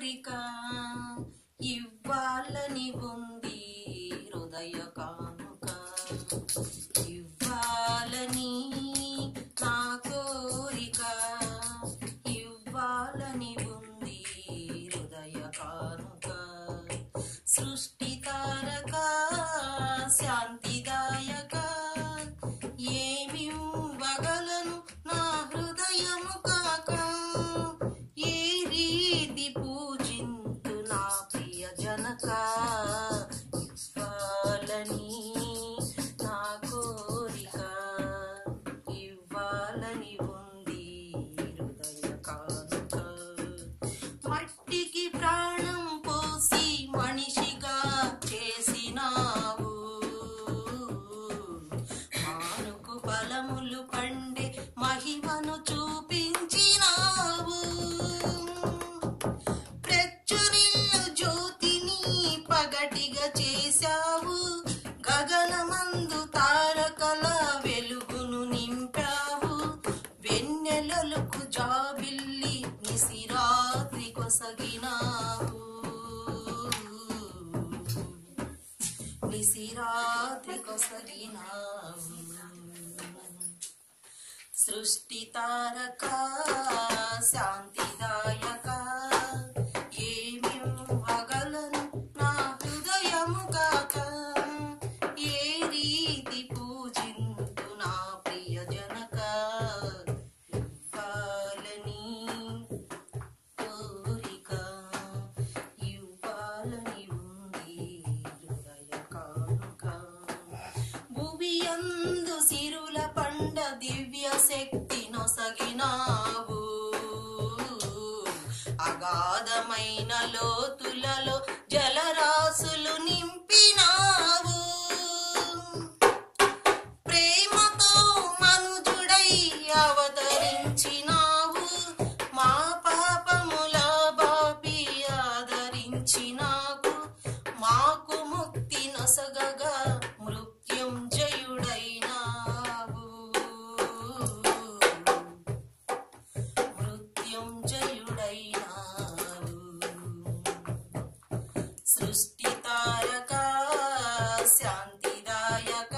కోరిక ఇవ్వాలని ఉంది హృదయ కానుక ఇవ్వాలని నా కోరిక ఇవ్వాలని ఉంది హృదయ కానుక సృష్టి తారక శాంతిదాయక ఏమివ్వగలను నా హృదయము కాక ఏ రీతి పూజింతు నా ప్రియ జనక ఇవ్వాలని నా కోరిక ఇవ్వాలని ఉంది హృదయ కానుక మట్టికి ప్రాణం పోసి మనిషిగా చేసినావు మానుకు ఫలములు పండే మహిమను చూపించినావు ప్రచురిల్లు జ్యోతిని పగటిగా చేశావు గగనమందు తారకల వెలుగును నింపావు వెన్నెలలకు జాబిల్లి నిసిరాత్రి కొసగినావు నిసిరాత్రి కొసగినావు సృష్టి తారక శాంతిదాయక ఏమివ్వగలను నా హృదయము కాక ఏ రీతి పూజింతు నా ప్రియ జనక ఇవ్వాలని కోరిక ఇవ్వాలని ఉంది హృదయ కానుక భువియందు సిరుల పండ దివ్య శక్తి నొసగినావు అగాధమైన లోతులలో జలరాశులు నింపినావు ప్రేమతో మనుజుడై అవతరించినావు మా పాపముల బాపి ఆదరించినావు మాకు ముక్తి నొసగగా మృత్యుంజయుడైనావు మృత్యుంజయుడైనావు సృష్టి తారక శాంతిదాయక